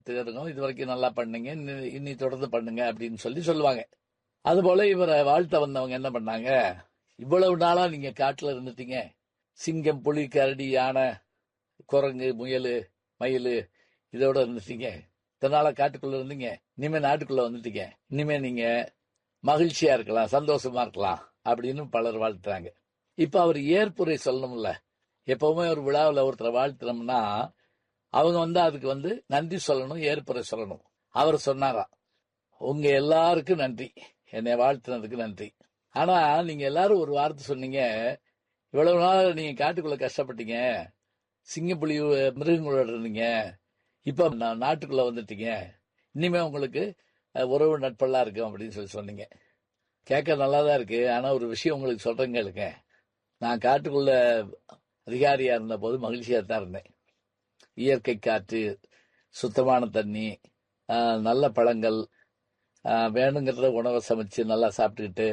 இருக்கோம் இது வரைக்கும் நல்லா பண்ணீங்க இன்னி- இன்னி தொடர்ந்து பண்ணுங்க அப்படின்னு சொல்லி சொல்லுவாங்க அதுபோல இவரை வாழ்த்த வந்தவங்க என்ன பண்ணாங்க இவ்வளவு நாளா நீங்க காட்டுல இருந்துட்டீங்க சிங்கம் புலி கரடி யானை குரங்கு முயல் மயில் இதோட இருந்துட்டீங்க இத்தனை நாளா காட்டுக்குள்ள இருந்தீங்க இனிமே நாட்டுக்குள்ள வந்துட்டீங்க இனிமே நீங்க மகிழ்ச்சியா இருக்கலாம் சந்தோஷமா இருக்கலாம் அப்படின்னு பலர் வாழ்த்துறாங்க இப்ப அவர் ஏற்புரை சொல்லணும்ல எப்பவுமே ஒரு விழாவில் ஒருத்தரை வாழ்த்துனோம்னா அவங்க வந்து அதுக்கு வந்து நன்றி சொல்லணும் ஏற்புரை சொல்லணும் அவர் சொன்னாராம் உங்க எல்லாருக்கும் நன்றி என்னை வாழ்த்துனதுக்கு நன்றி ஆனா நீங்க எல்லாரும் ஒரு வார்த்தை சொன்னீங்க இவ்வளவு நாள் நீங்க காட்டுக்குள்ள கஷ்டப்பட்டீங்க சிங்கப்புலி மிருகங்களோட இருந்தீங்க இப்ப நான் நாட்டுக்குள்ள வந்துட்டீங்க இனிமே உங்களுக்கு அஹ், உறவு நட்பெல்லாம் இருக்கும் அப்படின்னு சொல்லி சொன்னீங்க கேட்க நல்லா தான் இருக்கு ஆனா ஒரு விஷயம் உங்களுக்கு சொல்றேங்க கேளுங்க நான் காட்டுக்குள்ள அதிகாரியா இருந்த போது மகிழ்ச்சியா தான் இருந்தேன் இயற்கை காற்று சுத்தமான தண்ணி ஆஹ், நல்ல பழங்கள் ஆஹ், வேணுங்கிற உணவை சமைச்சு நல்லா சாப்பிட்டுக்கிட்டு